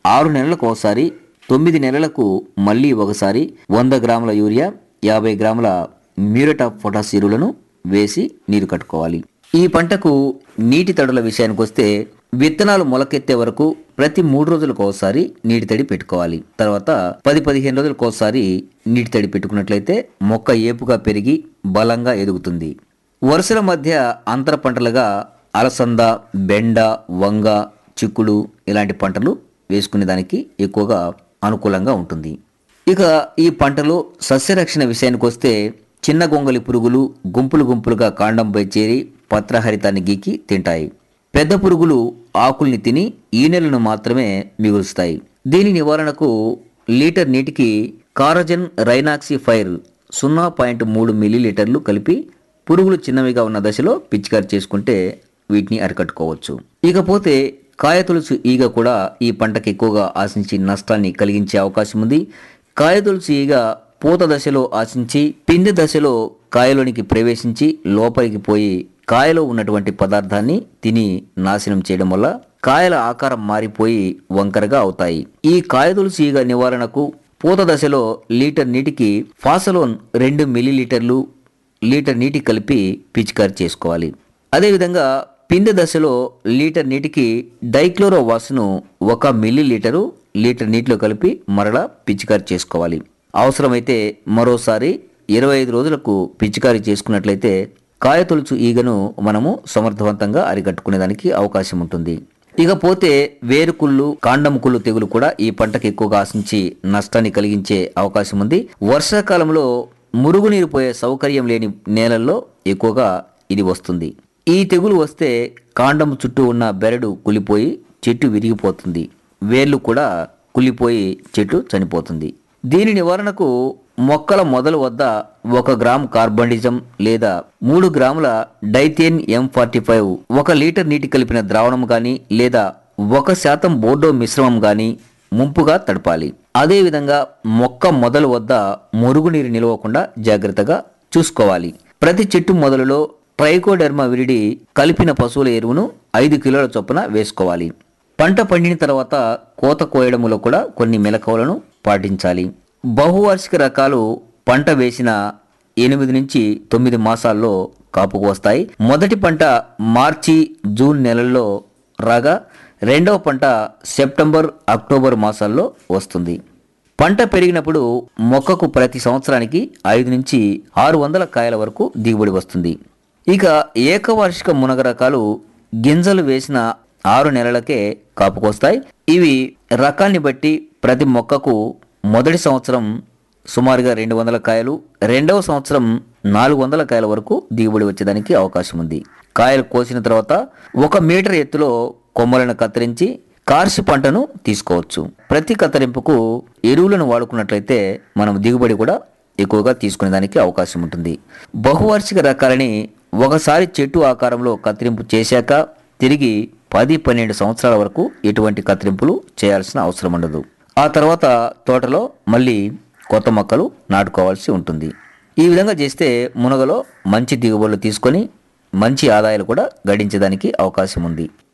ఆరు నెలలకు ఒకసారి తొమ్మిది నెలలకు మళ్ళీ ఒకసారి వంద గ్రాముల యూరియా యాభై గ్రాముల మ్యూరేట్ ఆఫ్ పొటాస్ ఎరువులను వేసి నీరు కట్టుకోవాలి ఈ పంటకు నీటి తడుల విషయానికి వస్తే విత్తనాలు మొలకెత్తే వరకు ప్రతి మూడు రోజులకు ఒకసారి నీటి తడి పెట్టుకోవాలి తర్వాత పది పదిహేను రోజులకు ఒకసారి నీటి తడి పెట్టుకున్నట్లయితే మొక్క ఏపుగా పెరిగి బలంగా ఎదుగుతుంది వరుసల మధ్య అంతర పంటలుగా అలసంద బెండ వంగ చిక్కుడు ఇలాంటి పంటలు వేసుకునే దానికి ఎక్కువగా అనుకూలంగా ఉంటుంది ఇక ఈ పంటలో సస్యరక్షణ విషయానికి వస్తే చిన్న గొంగలి పురుగులు గుంపులు గుంపులుగా కాండంపై చేరి పత్రహరితాన్ని గీకి తింటాయి పెద్ద పురుగులు ఆకుల్ని తిని ఈనెలను మాత్రమే మిగులుస్తాయి దీని నివారణకు లీటర్ నీటికి కారజన్ రైనాక్సి ఫైర్ సున్నా పాయింట్ మూడు మిల్లీలీటర్లు కలిపి పురుగులు చిన్నవిగా ఉన్న దశలో పిచికారి చేసుకుంటే వీటిని అరికట్టుకోవచ్చు ఇకపోతే కాయతులుసు ఈగ కూడా ఈ పంటకి ఎక్కువగా ఆశించి నష్టాన్ని కలిగించే అవకాశం ఉంది కాయతులుసు ఈగ పూత దశలో ఆశించి పిండి దశలో కాయలోనికి ప్రవేశించి లోపలికి పోయి కాయలో ఉన్నటువంటి పదార్థాన్ని తిని నాశనం చేయడం వల్ల కాయల ఆకారం మారిపోయి వంకరగా అవుతాయి ఈ కాయతులుసు ఈగ నివారణకు పూత దశలో లీటర్ నీటికి ఫాసలోన్ రెండు మిల్లీలీటర్లు లీటర్ నీటి కలిపి పిచికారి చేసుకోవాలి అదేవిధంగా పిండి దశలో లీటర్ నీటికి డైక్లోరో వాసును ఒక మిల్లీ లీటరు లీటర్ నీటిలో కలిపి మరలా పిచికారి చేసుకోవాలి అవసరమైతే మరోసారి ఇరవై ఐదు రోజులకు పిచికారి చేసుకున్నట్లయితే కాయతొలుచు ఈగను మనము సమర్థవంతంగా అరికట్టుకునేదానికి అవకాశం ఉంటుంది ఇకపోతే వేరుకుళ్ళు కాండం కుళ్ళు తెగులు కూడా ఈ పంటకు ఎక్కువగా ఆశించి నష్టాన్ని కలిగించే అవకాశం ఉంది వర్షాకాలంలో మురుగునీరు పోయే సౌకర్యం లేని నేలల్లో ఎక్కువగా ఇది వస్తుంది ఈ తెగులు వస్తే కాండం చుట్టూ ఉన్న బెరడు కులిపోయి చెట్టు విరిగిపోతుంది వేర్లు కూడా కులిపోయి చెట్టు చనిపోతుంది దీని నివారణకు మొక్కల మొదలు వద్ద ఒక గ్రామ్ కార్బండిజం లేదా మూడు గ్రాముల డైథేన్ ఎం ఫార్టీ ఫైవ్ ఒక లీటర్ నీటి కలిపిన ద్రావణం గాని లేదా ఒక శాతం బోర్డో మిశ్రమం గాని ముంపుగా తడపాలి అదేవిధంగా మొక్క మొదలు వద్ద మురుగునీరు నిలవకుండా జాగ్రత్తగా చూసుకోవాలి ప్రతి చెట్టు మొదలులో ట్రైకోడెర్మా విరిడి కలిపిన పశువుల ఎరువును ఐదు కిలోల చొప్పున వేసుకోవాలి పంట పండిన తర్వాత కోత కోయడములో కూడా కొన్ని మెలకువలను పాటించాలి బహువార్షిక రకాలు పంట వేసిన ఎనిమిది నుంచి తొమ్మిది మాసాల్లో కాపుకు వస్తాయి మొదటి పంట మార్చి జూన్ నెలల్లో రాగా రెండవ పంట సెప్టెంబర్ అక్టోబర్ మాసాల్లో వస్తుంది పంట పెరిగినప్పుడు మొక్కకు ప్రతి సంవత్సరానికి ఐదు నుంచి ఆరు వందల కాయల వరకు దిగుబడి వస్తుంది ఇక ఏకవార్షిక మునగ రకాలు గింజలు వేసిన ఆరు నెలలకే కాపుకొస్తాయి ఇవి రకాన్ని బట్టి ప్రతి మొక్కకు మొదటి సంవత్సరం సుమారుగా రెండు వందల కాయలు రెండవ సంవత్సరం నాలుగు వందల కాయల వరకు దిగుబడి వచ్చేదానికి అవకాశం ఉంది కాయలు కోసిన తర్వాత ఒక మీటర్ ఎత్తులో కొమ్మలను కత్తిరించి కార్సి పంటను తీసుకోవచ్చు ప్రతి కత్తిరింపుకు ఎరువులను వాడుకున్నట్లయితే మనం దిగుబడి కూడా ఎక్కువగా తీసుకునే దానికి అవకాశం ఉంటుంది బహువార్షిక రకాలని ఒకసారి చెట్టు ఆకారంలో కత్తిరింపు చేశాక తిరిగి పది పన్నెండు సంవత్సరాల వరకు ఎటువంటి కత్తిరింపులు చేయాల్సిన అవసరం ఉండదు ఆ తర్వాత తోటలో మళ్ళీ కొత్త మొక్కలు నాటుకోవాల్సి ఉంటుంది ఈ విధంగా చేస్తే మునగలో మంచి దిగుబడులు తీసుకొని మంచి ఆదాయాలు కూడా గడించడానికి అవకాశం ఉంది